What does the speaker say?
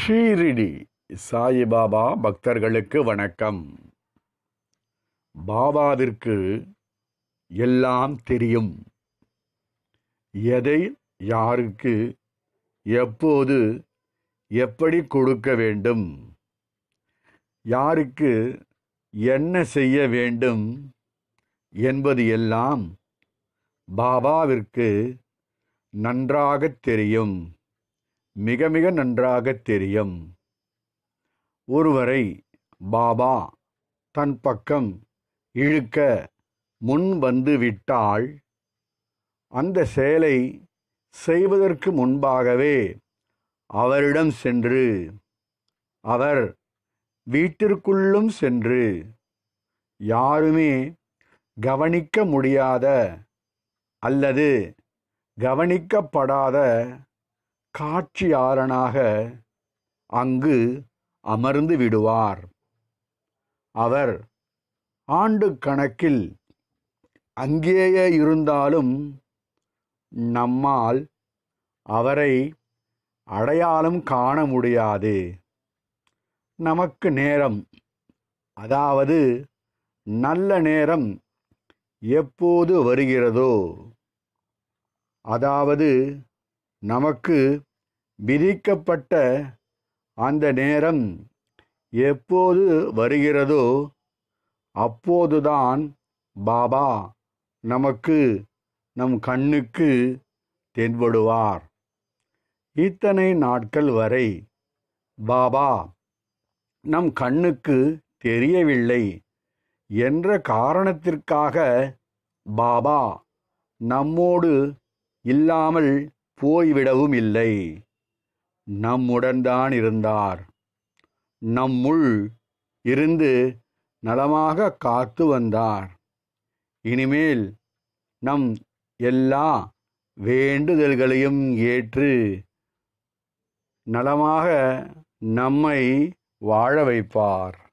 ஷீரிடி சாயிபாபா பக்தர்களுக்கு வணக்கம் பாபாவிற்கு எல்லாம் தெரியும் எதை யாருக்கு எப்போது எப்படி கொடுக்க வேண்டும் யாருக்கு என்ன செய்ய வேண்டும் என்பது எல்லாம் பாபாவிற்கு நன்றாகத் தெரியும் மிக மிக நன்றாகத் தெரியும் ஒருவரை பாபா தன் பக்கம் இழுக்க முன் வந்து விட்டால் அந்த செயலை செய்வதற்கு முன்பாகவே அவரிடம் சென்று அவர் வீட்டிற்குள்ளும் சென்று யாருமே கவனிக்க முடியாத அல்லது கவனிக்கப்படாத காட்சியாளனாக அங்கு அமர்ந்து விடுவார் அவர் ஆண்டு கணக்கில் அங்கேயே இருந்தாலும் நம்மால் அவரை அடையாளம் காண முடியாது நமக்கு நேரம் அதாவது நல்ல நேரம் எப்போது வருகிறதோ அதாவது நமக்கு விதிக்கப்பட்ட அந்த நேரம் எப்போது வருகிறதோ அப்போதுதான் பாபா நமக்கு நம் கண்ணுக்கு தென்படுவார் இத்தனை நாட்கள் வரை பாபா நம் கண்ணுக்கு தெரியவில்லை என்ற காரணத்திற்காக பாபா நம்மோடு இல்லாமல் போய்விடவும் இல்லை நம்முடன் தான் இருந்தார் நம்முள் இருந்து நலமாக காத்து வந்தார் இனிமேல் நம் எல்லா வேண்டுதல்களையும் ஏற்று நலமாக நம்மை வாழ வைப்பார்